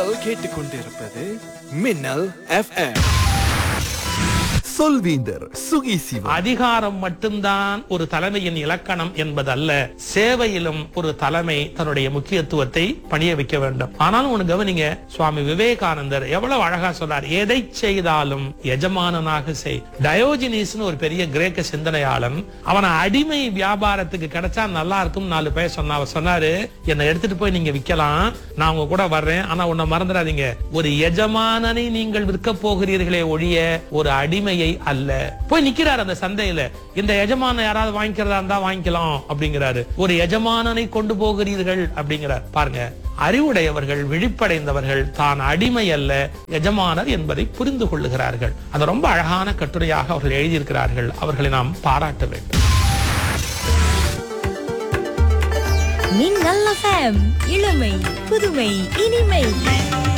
நீங்கள் கேட்டுக்கொண்டிருப்பது மின்னல் எஃப்எம் சொல்வீந்தர் சுகி சிவா அதிகாரம் மட்டும்தான் ஒரு தலைமையின் இலக்கணம் என்பதல்ல சேவையிலும் ஒரு தலைமை தன்னுடைய முக்கியத்துவத்தை பணிய வைக்க வேண்டும் ஆனாலும் ஒண்ணு கவனிங்க சுவாமி விவேகானந்தர் எவ்வளவு அழகா சொன்னார் எதை செய்தாலும் எஜமானனாக செய் டயோஜினிஸ்னு ஒரு பெரிய கிரேக்க சிந்தனையாளன் அவனை அடிமை வியாபாரத்துக்கு கிடைச்சா நல்லா இருக்கும் நாலு பேர் சொன்னா அவர் சொன்னாரு என்னை எடுத்துட்டு போய் நீங்க விக்கலாம் நான் உங்க கூட வர்றேன் ஆனா உன்னை மறந்துடாதீங்க ஒரு எஜமானனை நீங்கள் விற்க போகிறீர்களே ஒழிய ஒரு அடிமையை அல்ல போய் நிக்கிறார் அந்த சந்தையில இந்த எஜமான யாராவது வாங்கிக்கிறதா இருந்தா வாங்கிக்கலாம் அப்படிங்கிறாரு ஒரு எஜமானனை கொண்டு போகிறீர்கள் அப்படிங்கிறார் பாருங்க அறிவுடையவர்கள் விழிப்படைந்தவர்கள் தான் அடிமை அல்ல எஜமானர் என்பதை புரிந்து கொள்ளுகிறார்கள் அது ரொம்ப அழகான கட்டுரையாக அவர்கள் எழுதியிருக்கிறார்கள் அவர்களை நாம் பாராட்ட வேண்டும் மின்னல் எஃப்எம் இளமை புதுமை இனிமை